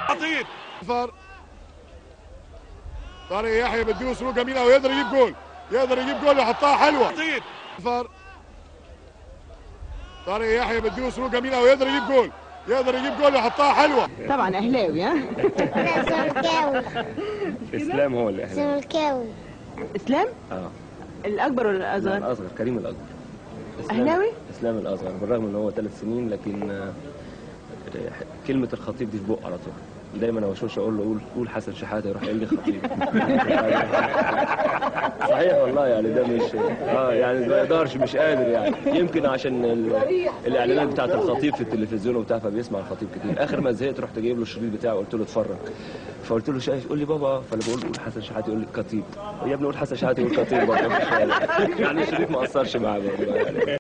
خطير فار طارق يحيى بده سلوك جميله ويقدر يجيب جول يقدر يجيب جول ويحطها حلوه خطير فار طارق يحيى بده سلوك جميله ويقدر يجيب جول يقدر يجيب جول ويحطها حلوه طبعا اهلاوي ها لا زملكاوي اسلام هو اللي احنا زملكاوي اسلام اه الاكبر ولا لا، الاصغر الاصغر كريم الاكبر إسلام- أهلاوي؟ اسلام الاصغر بالرغم ان هو ثلاث سنين لكن آه، كلمه الخطيب دي في بقه على طول دايما هو شوش اقول له قول قول حسن شحاته يروح يقول لي خطيب صحيح والله يعني ده مش اه يعني ما يقدرش مش قادر يعني يمكن عشان ال- الاعلانات بتاعت الخطيب في التلفزيون وبتاع فبيسمع الخطيب كتير اخر ما زهقت رحت جايب له الشريط بتاعه قلت له اتفرج فقلت له شايف يقول لي بابا فانا بقول قول حسن شحاته يقول لي خطيب يا ابني قول حسن شحاته يقول خطيب برضه مش عارف. يعني الشريط ما اثرش معاه برضه يعني